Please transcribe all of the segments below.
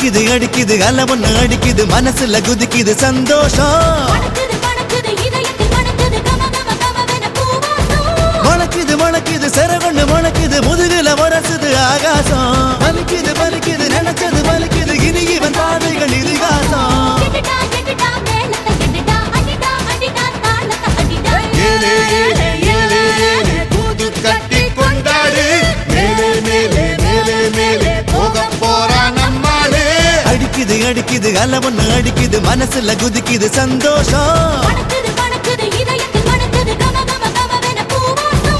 அடிக்குது அடிக்குது அல ஒண்ணு அடிக்குது மனசுல குதிக்குது சந்தோஷம் மணக்குது மணக்குது இதயத்தில் மணக்குது கம கம கமவென பூவாசம் மணக்குது மணக்குது சிறகொண்டு மணக்குது முதுகுல வரசுது ஆகாசம் பலிக்குது பலிக்குது நினைச்சது பலிக்குது இனி இவன் பாதைகள் இதிகாசம் கெட்டுடா கெட்டுடா மேலத்தை கெட்டுடா அடிடா அடிடா தாளத்தை அடிடா ஏலே ஏலே ஏலே ஏலே தூது கட்டி கொண்டாடு மேலே மேலே மேலே மேலே போக போறா நம்மாளே அடிக்குது அடிக்குது அல ஒண்ணு அடிக்குது மனசுல குதிக்குது சந்தோஷம் மணக்குது மணக்குது இதயத்தில் மணக்குது கம கம கமவென பூவாசம்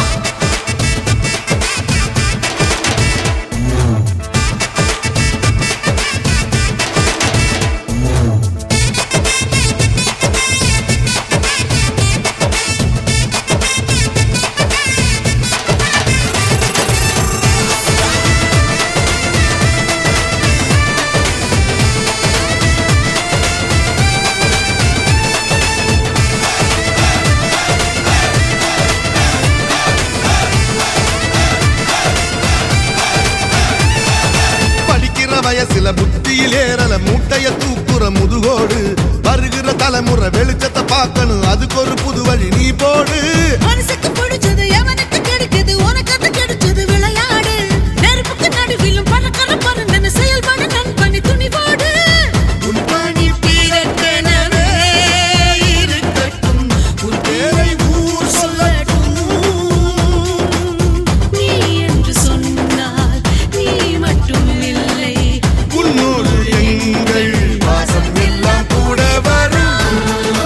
படிக்கிற வயசுல புத்தியில் ஏறல மூட்டைய தூக்குற முதுகோடு வருகிற தலைமுறை வெளிச்சத்தை பார்க்கணும் அதுக்கு ஒரு புது வழி நீ போடு மனசுக்கு பிடிச்சது எவனுக்கு கிடைக்குது உனக்கு அது கிடைச்சது விளையாடு நெருப்புக்கு நடுவிலும் பறக்கிற பறந்தன செயல்பட நண்பனி துணிவோடு உன் பணி பிறக்கெனவே இருக்கட்டும் உன் பேரை ஊர் சொல்லட்டும் நீ என்று சொன்னால் நீ மட்டும் இல்லை உன்னோடு எங்கள் வாசம் எல்லாம் கூட வரும்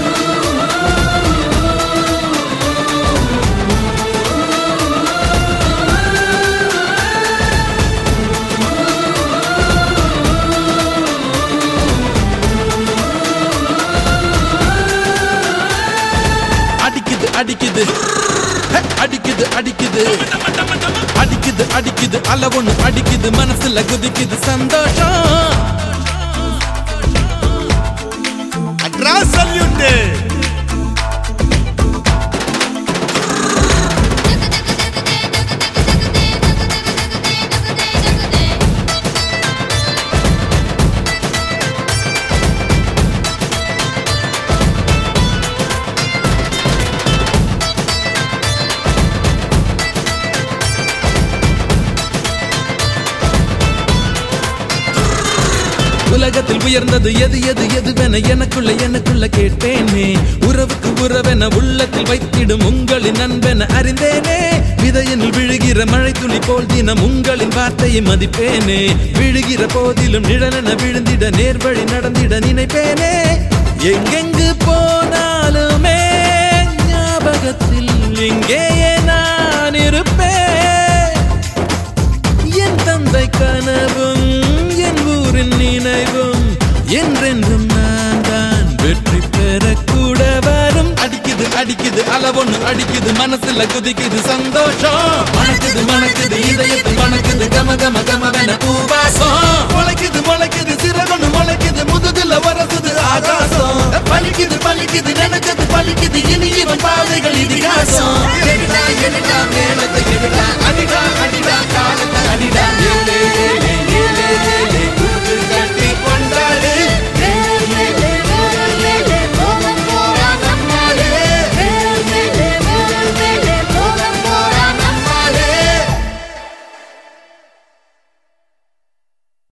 அடிக்குது அடிக்குது ஹே, அடிக்குது அடிக்குது அடிக்குது அடிக்குது அல ஒண்ணு அடிக்குது மனசுல குதிக்குது சந்தோஷம் அட்ரா சல்யூட்டு உலகத்தில் உயர்ந்தது எது எது எதுவென எனக்குள்ள எனக்குள்ள கேட்டேனே உறவுக்கு உறவென உள்ளத்தில் வைத்திடும் உங்களின் அன்பென அறிந்தேனே விதையினில் விழுகிற மழை துளி போல் தினம் உங்களின் வார்த்தையை மதிப்பேனே விழுகிற போதிலும் நிழலென விழுந்திட நேர்வழி நடந்திட நினைப்பேனே எங்கெங்கு போனாலுமே ஞாபகத்தில் இங்கேயே நான் இருப்பேன் என் தந்தை கனவும் என் ஊரின் நினைவும் என்றென்றும் நான் தான் வெற்றி பெறக்கூட வரும் அடிக்குது அடிக்குது அளவொன்னு அடிக்குது மனசுல குதிக்குது சந்தோஷம் மணக்குது மணக்குது இதயத்தில் மணக்குது கம கம கமவென பூவாசம் முளைக்குது முளைக்குது சிறகொன்னு முளைக்குது முதுகுல வரசுது ஆகாசம் பலிக்குது பலிக்குது நினைச்சது பலிக்குது இனி இவன் பாதைகள் இதிகாசம் என்னடா என்னடா மேல